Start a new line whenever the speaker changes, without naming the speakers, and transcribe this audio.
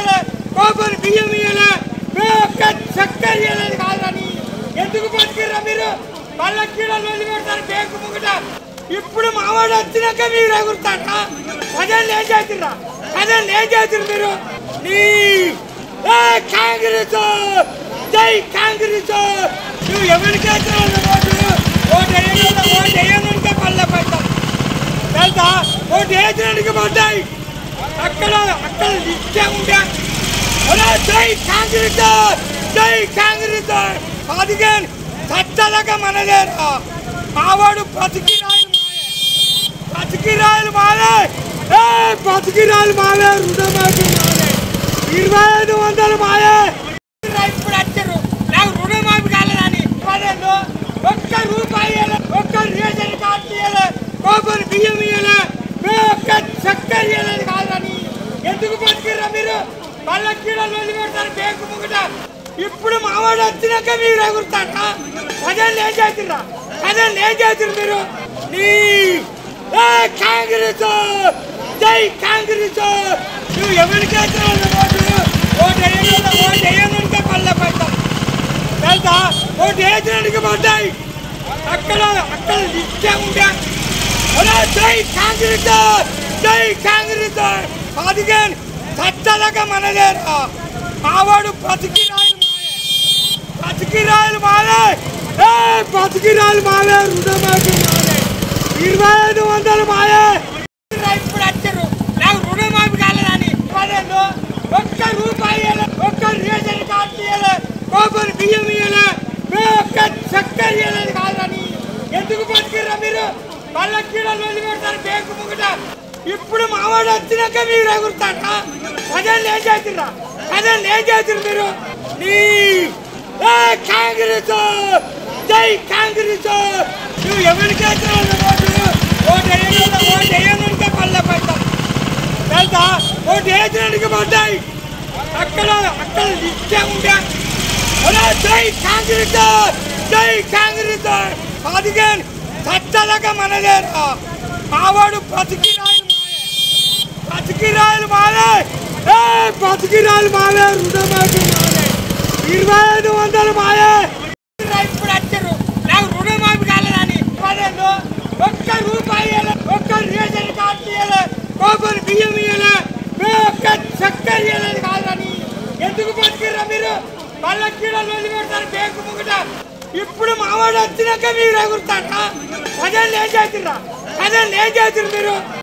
ఇయ్యలే కోపని బియ్యం ఇయ్యలే మీ ఒక్క చక్కెర ఇయ్యలేదు కాదని ఎందుకు బతికిర్రా మీరు వాళ్ళ కీడలు వెళ్ళి పెడతారు బేకు ముగుట ఇప్పుడు మావాడు వచ్చినాక మీరు ఎగురుతారా ప్రజలు ఏం చేతుర్రా ప్రజలు ఏం చేతురు మీరు నీ ఏ కాంగ్రెస్ జై కాంగ్రెస్ నువ్వు ఎవరికి వేస్తున్నావు ఓటు ఓటు వేయకుండా ఓటు వేయనుంటే పళ్ళ పడతావు తెలుసా ఓటు వేసినందుకు పడ్డాయి అక్కడ అక్కడ ఇచ్చే ఉంటే ఒరే జై కాంగ్రెస్ జై కాంగ్రెస్ పదిహేను చచ్చలక మనదేరా మావాడు బతికి రాయలు మాయే బతికి రాయలు మాలే ఏ బతికి రాయలు మాలే రుణమాఫీ మాలే ఇరవై ఐదు వందలు మాయే ఇప్పుడు వచ్చారు నాకు రుణమాఫీ కాలేదని పదేళ్ళు ఒక్క రూపాయి ఇయ్యలే, ఒక్క రేషన్ కార్డు ఇయ్యలే కోపని బియ్యం ఇయ్యలే మీ ఒక్క చక్కెర ఇయ్యలేదు కాదని ఎందుకు బతికిర్రా మీరు వాళ్ళ కీడలు వెళ్ళి పెడతారు బేకు ముగుట ఇప్పుడు మావాడు వచ్చినాక మీరు ఎగురుతారా ప్రజలు ఏం చేతుర్రా ప్రజలు ఏం చేతురు మీరు నీ ఏ కాంగ్రెస్ జై కాంగ్రెస్ నువ్వు ఎవరికి వేస్తున్నావు ఓటు ఓటు వేయకుండా ఓటు వేయనుంటే పళ్ళ పడతావు తెలుసా ఓటు వేసినందుకు పడ్డాయి అక్కడ అక్కడ ఇచ్చే ఉంటే ఒరే జై కాంగ్రెస్ జై కాంగ్రెస్ పదిహేను చచ్చలక మనదేరా మావాడు బతికి రాయలు మాయే బతికి రాయలు మాలే ఏ బతికి రాయలు మాలే రుణమాఫీ మాలే ఇరవై ఐదు వందలు మాయే ఇప్పుడు వచ్చారు నాకు రుణమాఫీ కాలేదని పదేళ్ళు ఒక్క రూపాయి ఇయ్యలే, ఒక్క రేషన్ కార్డు ఇయ్యలే కోపని బియ్యం ఇయ్యలే మీ ఒక్క చక్కెర ఇయ్యలేదు కాదని ఎందుకు బతికిర్రా మీరు వాళ్ళ కీడలు వెళ్ళి పెడతారు బేకు ముగుట ఇప్పుడు మావాడు వచ్చినాక మీరు ఎగురుతారా ప్రజలు ఏం చేతుర్రా ప్రజలు ఏం చేతురు మీరు నీ ఏ కాంగ్రెస్ జై కాంగ్రెస్ నువ్వు ఎవరికి వేస్తున్నావు ఓటు ఓటు వేయకుండా ఓటు వేయనుంటే పళ్ళ పడతావు తెలుసా ఓటు వేసినందుకు పడ్డాయి అక్కడ అక్కడ ఇచ్చే ఉంటే ఒరే జై కాంగ్రెస్ జై కాంగ్రెస్ పదిహేను చచ్చలక మనదేరా మావాడు బతికి రాయలు మాయే బతికి రాయలు మాలే ఏ బతికి రాయలు మాలే రుణమాఫీ మాలే ఇరవై ఐదు వందలు మాయే ఇప్పుడు వచ్చారు నాకు రుణమాఫీ కాలేదని పదేళ్ళు ఒక్క రూపాయి ఇయ్యలే, ఒక్క రేషన్ కార్డు ఇయ్యలే కోపని బియ్యం ఇయ్యలే మీ ఒక్క చక్కెర ఇయ్యలేదు కాదని ఎందుకు బతికిర్రా మీరు వాళ్ళ కీడలు వెళ్ళి పెడతారు బేకు ముగుట ఇప్పుడు మావాడు వచ్చినాక మీరు ఎగురుతారా ప్రజలు ఏం చేతుర్రా ప్రజలు ఏం చేతురు మీరు